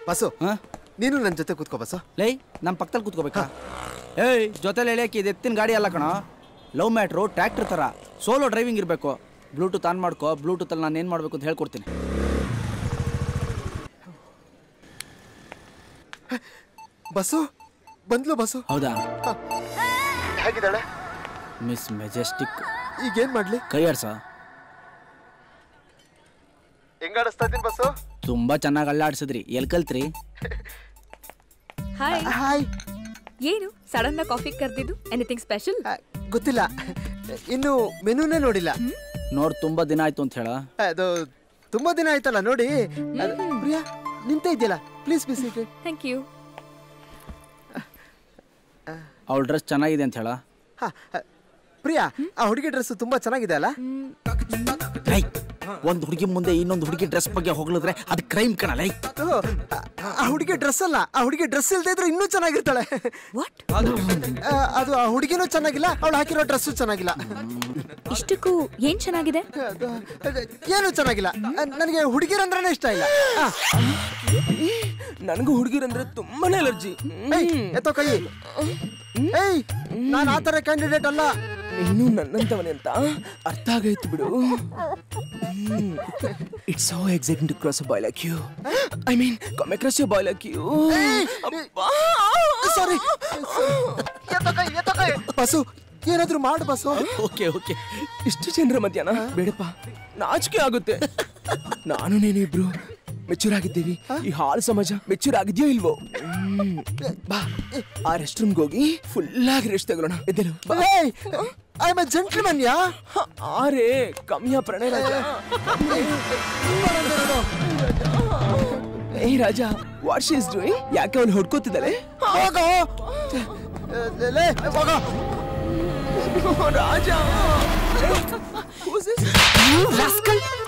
Bus ಹಾ ನೀನು ನನ್ನ ಜೊತೆ ಕೂತ್ಕೋ ಬಸ್ಸು ಲೈ ನಮ್ಮ ಪಕ್ಕದಲ್ಲಿ ಕೂತ್ಕೋಬೇಕಾ ಏಯ್ ಜೊತೆಲಿ ಎಳೆಯಕ್ಕೆ ಇದು ಎತ್ತಿನ ಗಾಡಿ ಅಲ್ಲ ಕಣ ಲವ್ ಮ್ಯಾಟ್ರು ಟ್ರ್ಯಾಕ್ಟರ್ ಥರ ಸೋಲೋ ಡ್ರೈವಿಂಗ್ ಇರಬೇಕು ಬ್ಲೂಟೂತ್ ಆನ್ ಮಾಡ್ಕೋ ಬ್ಲೂಟೂತಲ್ಲಿ ನಾನು ಏನು ಮಾಡಬೇಕು ಅಂತ ಹೇಳ್ಕೊಡ್ತೀನಿ ಬಸ್ಸು ಬಂದ್ಲು ಬಸ್ಸು ಹೌದಾ ಹೇಗಿದ್ದಾಳೆ ಮಿಸ್ ಮೆಜೆಸ್ಟಿಕ್ ಈಗೇನ್ ಮಾಡ್ಲಿ ಕೈ ಆಡ್ಸ ಹೆಂಗ್ ಆಡಿಸ್ತಾ ಇದ್ದೀನಿ ಬಸ್ಸು ತುಂಬ ಚೆನ್ನಾಗಿ ಅಲ್ಲಾಡ್ಸಿದ್ರಿ ಎಲ್ಲಿ ಕಲ್ತ್ರಿ ಹಾಯ್ ಹಾಯ್ ಏನು ಸಡನ್ ಆಗಿ ಕಾಫಿ ಕರೆದಿದ್ದು ಎನಿಥಿಂಗ್ ಸ್ಪೆಷಲ್ ಆ, ಗೊತ್ತಿಲ್ಲ ಇನ್ನು ಮೆನುನೇ ನೋಡಿಲ್ಲ ನೋಡ್ ತುಂಬ ದಿನ ಆಯ್ತು ಅಂತ ಹೇಳ ಅದು ತುಂಬಾ ದಿನ ಆಯ್ತಲ್ಲ ನೋಡಿ ಅದು- ಪ್ರಿಯಾ ನಿಂತ ಇದೆಯಲ್ಲ ಪ್ಲೀಸ್ ಬಿಸಿ ಥ್ಯಾಂಕ್ ಯು ಅವಳ ಡ್ರೆಸ್ ಚೆನ್ನಾಗಿದೆ ಅಂತ ಹೇಳ ಪ್ರಿಯಾ ಆ ಹುಡುಗಿ ಡ್ರೆಸ್ ತುಂಬಾ ಚೆನ್ನಾಗಿದೆ ಅಲ್ಲ ಒಂದು ಹುಡುಗಿ ಮುಂದೆ ಇನ್ನೊಂದು ಹುಡುಗಿ ಡ್ರೆಸ್ ಬಗ್ಗೆ ಹೋಗ್ಲಿದ್ರೆ ಅದು ಕ್ರೈಮ್ ಕಣಲ್ಲ ಅದು, ಆ- ಆ ಹುಡುಗಿ ಡ್ರೆಸ್ ಅಲ್ಲ ಆ ಹುಡುಗಿ ಡ್ರೆಸ್ ಇಲ್ದೇ ಇದ್ರೆ ಇನ್ನೂ ಚೆನ್ನಾಗಿರ್ತಾಳೆ ವಾಟ್ ಆ, ಅದು ಆ ಹುಡುಗಿನೂ ಚೆನ್ನಾಗಿಲ್ಲ ಅವಳು ಹಾಕಿರೋ ಡ್ರೆಸ್ಸು ಚೆನ್ನಾಗಿಲ್ಲ ಇಷ್ಟಕ್ಕೂ ಏನ್ ಚೆನ್ನಾಗಿದೆ ಅದು- ಅದು ಏನು ಚೆನ್ನಾಗಿಲ್ಲ ನನಗೆ ಹುಡುಗಿರಂದ್ರೇನೆ ಇಷ್ಟ ಇಲ್ಲ ಆ, ನನಗೂ ಹುಡುಗಿರಂದ್ರೆ ತುಂಬಾನೇ ಅಲರ್ಜಿ ಏಯ್, ಎತ್ತೋ ಕೈ ಏಯ್ ನಾನು ಆ ಥರ ಕ್ಯಾಂಡಿಡೇಟ್ ಅಲ್ಲ ನೀನು ನನ್ನಂತವನೇ ಅಂತ ಅರ್ಥ ಆಗೈತು ಬಿಡು it's so exciting to cross a boy like you I mean come across you boy like you sorry ಬಸ್ಸು ಏನಾದ್ರೂ ಮಾಡು ಬಸ್ಸು ಓಕೆ ಓಕೆ ಇಷ್ಟು ಜನರ ಮಧ್ಯಾಹ್ನ ಬೇಡಪ್ಪ ನಾಚಿಕೆ ಆಗುತ್ತೆ ನಾನು ನೀನು ಇಬ್ರು ಮೆಚೂರ್ ಆಗಿದ್ದೀವಿ ಈ ಹಾಲ್ ಸಮಾಜ ಮೆಚೂರ್ ಆಗಿದ್ಯೋ ಇಲ್ವೋ ಹ್ಮ್. ಬಾ ಆ ರೆಸ್ಟ್ ರೂಮ್ಗೆ ಹೋಗಿ ಫುಲ್ ಆಗಿ ರೆಸ್ಟ್ ತಗೊಳ್ಳೋಣ ಎದ್ದೇಳು ಬಾ. I am a gentleman yeah ಹ, ಆರೆ ಕಮ್ಮಿಯ ಪ್ರಣಯ ರಾಜ ಏ ರಾಜ ವಾಟ್ ಶಿ ಇಸ್ ಡೂಯಿಂಗ್ ಯಾಕೆ ಅವನು ಹೊಡ್ಕೋತಿದ್ದಾಳೆ ಹೋಗೋ ಲೇ ಹೋಗೋ ರಾಜ Who's this?